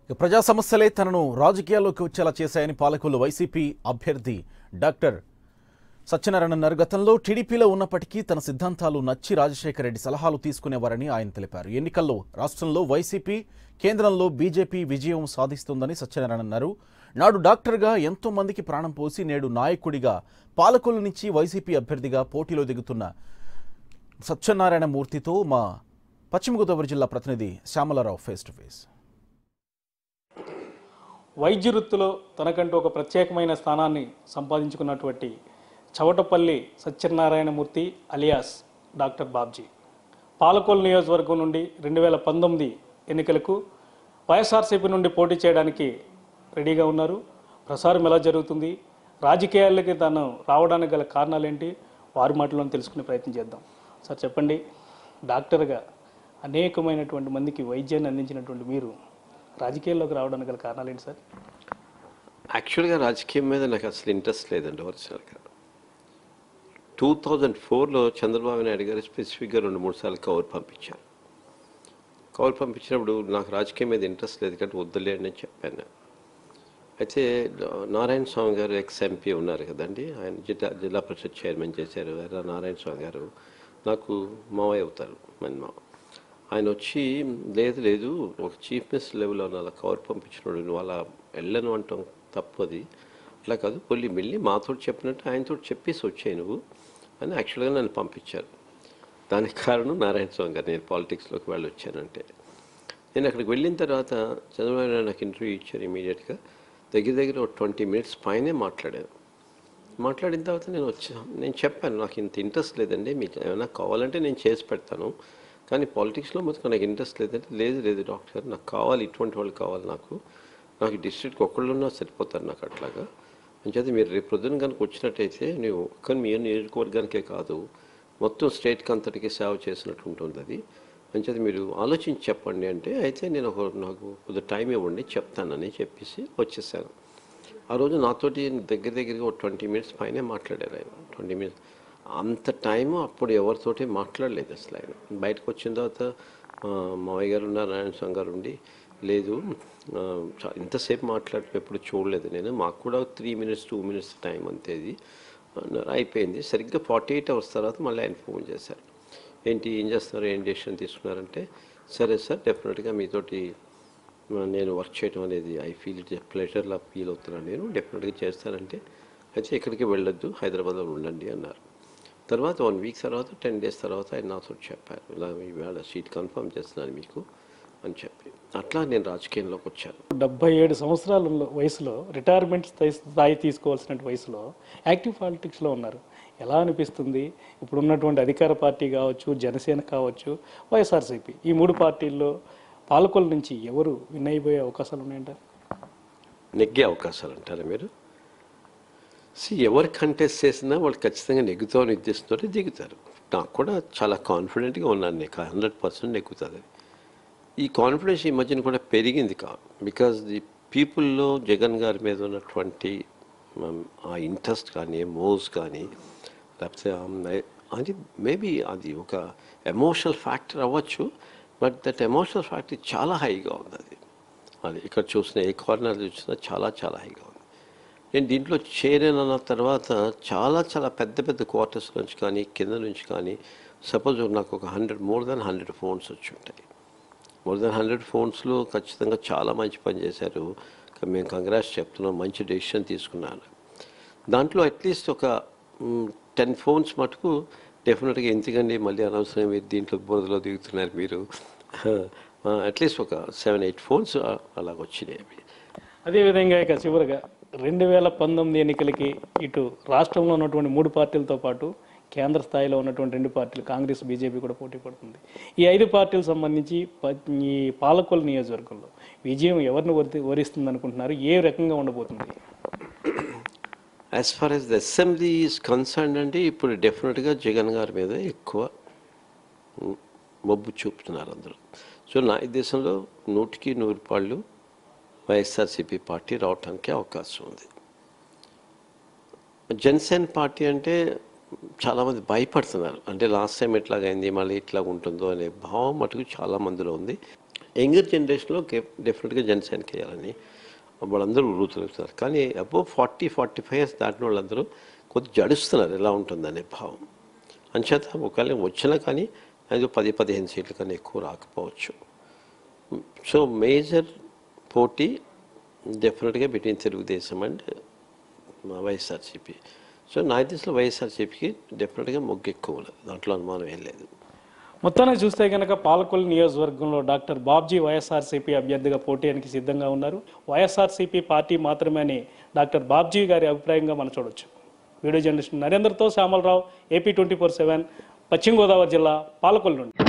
ఇక ప్రజా సమస్యలే తనను రాజకీయాల్లోకి వచ్చేలా చేశాయని పాలకులు వైసీపీ అభ్యర్థి డాక్టర్ సత్యనారాయణ అన్నారు గతంలో టీడీపీలో ఉన్నప్పటికీ తన సిద్ధాంతాలు నచ్చి రాజశేఖర రెడ్డి సలహాలు తీసుకునేవారని ఆయన తెలిపారు ఎన్నికల్లో రాష్ట్రంలో వైసీపీ కేంద్రంలో బీజేపీ విజయం సాధిస్తుందని సత్యనారాయణ అన్నారు నాడు డాక్టర్గా ఎంతో మందికి ప్రాణం పోసి నేడు నాయకుడిగా పాలకుల నుంచి వైసీపీ అభ్యర్థిగా పోటీలో దిగుతున్న సత్యనారాయణ మూర్తితో మా పశ్చిమ గోదావరి జిల్లా ప్రతినిధి శ్యామలారావు ఫేస్ టు ఫేస్ వైద్య వృత్తిలో తనకంటూ ఒక ప్రత్యేకమైన స్థానాన్ని సంపాదించుకున్నటువంటి చవటపల్లి సత్యనారాయణమూర్తి అలియాస్ డాక్టర్ బాబ్జీ పాలకోల్ నియోజకవర్గం నుండి రెండు వేల పంతొమ్మిది ఎన్నికలకు వైఎస్ఆర్సీపీ నుండి పోటీ చేయడానికి రెడీగా ఉన్నారు ప్రసారం ఎలా జరుగుతుంది రాజకీయాలకి తాను రావడానికి గల కారణాలు ఏంటి వారి మాటలను తెలుసుకునే ప్రయత్నం చేద్దాం సార్ చెప్పండి డాక్టర్గా అనేకమైనటువంటి మందికి వైద్యాన్ని అందించినటువంటి మీరు రాజకీయాల్లోకి రావడానికి గల కారణాలు ఏంటి సార్ యాక్చువల్గా రాజకీయం మీద నాకు అసలు ఇంట్రెస్ట్ లేదండి ఒరిజినల్గా టూ థౌజండ్ ఫోర్లో చంద్రబాబు నాయుడు గారు స్పెసిఫిక్గా రెండు మూడు సార్లు కవర్ పంపించారు కవర్ పంపించినప్పుడు నాకు రాజకీయం మీద ఇంట్రెస్ట్ లేదు కాబట్టి వద్దులే అని చెప్పాను అయితే నారాయణ స్వామి గారు ఎక్స్ ఎంపీ ఉన్నారు కదండి ఆయన జిల్లా జిల్లా పరిషత్ చైర్మన్ చేశారు ఎర్ర నారాయణ స్వామి గారు నాకు మావయ్య అవుతారు మన మావ ఆయన వచ్చి లేదు లేదు ఒక చీఫ్ మినిస్టర్ లెవెల్లో ఉన్న అలా కవర్ పంపించినోడు నువ్వు అలా వెళ్ళను అంటాం తప్పది అట్లా కాదు పొల్లి వెళ్ళి మాతో చెప్పినట్టు ఆయనతో చెప్పేసి వచ్చాయి నువ్వు అని యాక్చువల్గా నన్ను పంపించారు దానికి కారణం నారాయణ స్వామి గారు నేను పాలిటిక్స్లోకి వెళ్ళి వచ్చానంటే నేను అక్కడికి వెళ్ళిన తర్వాత చంద్రబాబు నాయుడు నాకు ఇంటర్వ్యూ ఇచ్చారు ఇమీడియట్గా దగ్గర దగ్గర ఒక ట్వంటీ మినిట్స్ పైనే మాట్లాడాను మాట్లాడిన తర్వాత నేను వచ్చా నేను చెప్పాను నాకు ఇంత ఇంట్రెస్ట్ లేదండి మీకు ఏమైనా కావాలంటే నేను చేసి పెడతాను కానీ పాలిటిక్స్లో మొత్తం నాకు ఇంట్రెస్ట్ లేదంటే లేదు లేదు డాక్టర్ నాకు కావాలి ఇటువంటి వాళ్ళు కావాలి నాకు నాకు డిస్ట్రిక్ట్కి ఒక్కళ్ళు ఉన్నా సరిపోతారు నాకు అట్లాగా అంచేత మీరు రేపు పొద్దున కనుక వచ్చినట్టయితే నువ్వు ఒక్క మీ నియోజకవర్గానికే కాదు మొత్తం స్టేట్కి అంతటికి సేవ చేసినట్టు ఉంటుంది అది అంచేత మీరు ఆలోచించి చెప్పండి అంటే అయితే నేను ఒక నాకు కొద్దిగా టైం ఇవ్వండి చెప్తానని చెప్పేసి వచ్చేసాను ఆ రోజు నాతోటి దగ్గర దగ్గరగా ఒక ట్వంటీ మినిట్స్ పైనే మాట్లాడారు ఆయన ట్వంటీ మినిట్స్ అంత టైము అప్పుడు ఎవరితోటి మాట్లాడలేదు అసలు ఆయన బయటకు వచ్చిన తర్వాత ఆ, మావయ్య గారు ఉన్నారు నారాయణ స్వామి గారు ఉండి లేదు ఆ, చా- ఇంతసేపు మాట్లాడటం ఎప్పుడు చూడలేదు నేను మాకు కూడా three minutes two minutes time అంతేది అన్నారు. అయిపోయింది సరిగ్గా ఫార్టీ ఎయిట్ అవర్స్ తర్వాత మళ్ళీ ఆయన ఫోన్ చేశారు ఏంటి ఏం చేస్తున్నారు ఏం డెసిషన్ తీసుకున్నారంటే సరే సార్ డెఫినెట్గా మీతోటి ఆ, నేను వర్క్ చేయడం అనేది ఐ ఫీల్ ఇట్ ప్లెజర్లా ఫీల్ అవుతున్నాను నేను డెఫినెట్గా చేస్తానంటే అయితే ఇక్కడికి వెళ్ళొద్దు హైదరాబాద్లో ఉండండి అన్నారు తర్వాత వన్ వీక్ తర్వాత టెన్ డేస్ తర్వాత ఆయన నాతో చెప్పారు ఇలా ఈవేళ సీట్ కన్ఫర్మ్ చేస్తున్నాను మీకు అని చెప్పి అట్లా నేను రాజకీయంలోకి వచ్చాను డెబ్బై ఏడు సంవత్సరాల వయసులో రిటైర్మెంట్ స్థాయి స్థాయి తీసుకోవాల్సిన వయసులో యాక్టివ్ పాలిటిక్స్లో ఉన్నారు ఎలా అనిపిస్తుంది ఇప్పుడు ఉన్నటువంటి అధికార పార్టీ కావచ్చు జనసేన కావచ్చు వైఎస్ఆర్సీపీ ఈ మూడు పార్టీల్లో పాలకొల నుంచి ఎవరు విన్ అయిపోయే అవకాశాలు ఉన్నాయంటారు నెగ్గే అవకాశాలు అంటారా మీరు సి ఎవరు కంటెస్ట్ చేసినా వాళ్ళు ఖచ్చితంగా నెగ్గుతామని ఉద్దేశంతో దిగుతారు నాకు కూడా చాలా కాన్ఫిడెంట్గా ఉన్నాను నీకు హండ్రెడ్ పర్సెంట్ నెగ్గుతుంది ఈ కాన్ఫిడెన్స్ ఈ మధ్యన కూడా పెరిగింది కాదు బికాజ్ ది పీపుల్లో జగన్ గారి మీద ఉన్నటువంటి um, ఆ ఇంట్రెస్ట్ కానీ మోజ్ కానీ లేకపోతే ఆ- అది మేబీ అది ఒక ఎమోషనల్ ఫ్యాక్టర్ అవ్వచ్చు బట్ దట్ ఎమోషనల్ ఫ్యాక్టర్ చాలా హైగా ఉంది అది అది ఇక్కడ చూసిన ఏ కార్నర్ చూసినా చాలా చాలా హైగా ఉంది నేను దీంట్లో చేరిన తర్వాత చాలా చాలా పెద్ద పెద్ద క్వార్టర్స్ నుంచి కానీ కింద నుంచి కానీ సపోజ్ నాకు ఒక hundred more then hundred phones వచ్చి ఉంటాయి మోర్ దెన్ హండ్రెడ్ ఫోన్స్లో ఖచ్చితంగా చాలా మంచి పని చేశారు క- మేము కంగ్రాట్స్ చెప్తున్నాం మంచి డెసిషన్ తీసుకున్నాను దాంట్లో అట్లీస్ట్ ఒక టెన్ ఫోన్స్ మటుకు డెఫినెట్గా ఎందుకండి మళ్ళీ అనవసరం మీరు దీంట్లో బురదలో దిగుతున్నారు మీరు అట్లీస్ట్ ఒక సెవెన్ ఎయిట్ ఫోన్స్ అలాగ వచ్చినాయి అవి అదేవిధంగా ఇక చివరిగా రెండు వేల పంతొమ్మిది ఎన్నికలకి ఇటు రాష్ట్రంలో ఉన్నటువంటి మూడు పార్టీలతో పాటు కేంద్ర స్థాయిలో ఉన్నటువంటి రెండు పార్టీలు కాంగ్రెస్ బీజేపీ కూడా పోటీ పడుతుంది ఈ ఐదు పార్టీలకు సంబంధించి ప- ఈ పాలకొల్ నియోజకవర్గంలో విజయం ఎవరిని వరి వరిస్తుంది అనుకుంటున్నారు ఏ రకంగా ఉండబోతుంది as far as the assembly is concern అంటే ఇప్పుడు డెఫినెట్గా జగన్ గారి మీద ఎక్కువ మ్, మొబ్బు చూపుతున్నారు అందరూ సో నా ఉద్దేశంలో నూటికి నూరు పాళ్ళు వైఎస్ఆర్సీపీ పార్టీ రావటానికి అవకాశం ఉంది జనసేన పార్టీ అంటే చాలామంది భయపడుతున్నారు అంటే లాస్ట్ టైం ఎట్లాగైంది మళ్ళీ ఇట్లా ఉంటుందో అనే భావం మటుకు చాలా మందిలో ఉంది యంగర్ జనరేషన్లో డెఫినెట్గా జనసేనకి వేయాలని వాళ్ళందరూ ఊరుతున్నారు కానీ above forty forty five years దాటిన వాళ్ళందరూ కొద్ది జడుస్తున్నారు ఎలా ఉంటుందనే భావం అంచేత ఒకవేళ వచ్చినా కానీ అది పది పదిహేను సీట్ల కన్నా ఎక్కువ రాకపోవచ్చు సో మేజర్ పోటీ డెఫినెట్గా between Telugu Desam and YSRCP so నా దిశలో వైఎస్ఆర్సీపీకి డెఫినెట్గా మొగ్గు ఎక్కువ ఉన్నది దాంట్లో అనుమానం ఏం లేదు మొత్తాన్ని చూస్తే కనుక పాలకొల్లు నియోజకవర్గంలో డాక్టర్ బాబ్జీ వైఎస్ఆర్సీపీ అభ్యర్థిగా పోటీకి సిద్ధంగా ఉన్నారు వైఎస్ఆర్సీపీ పార్టీ మాత్రమే అని డాక్టర్ బాబ్జీ గారి అభిప్రాయంగా మనం చూడొచ్చు వీడియో జర్నలిస్ట్ నరేందర్తో Shyamala Rao AP twenty four seven Paschima Godavari జిల్లా పాలకొల్లు నుండి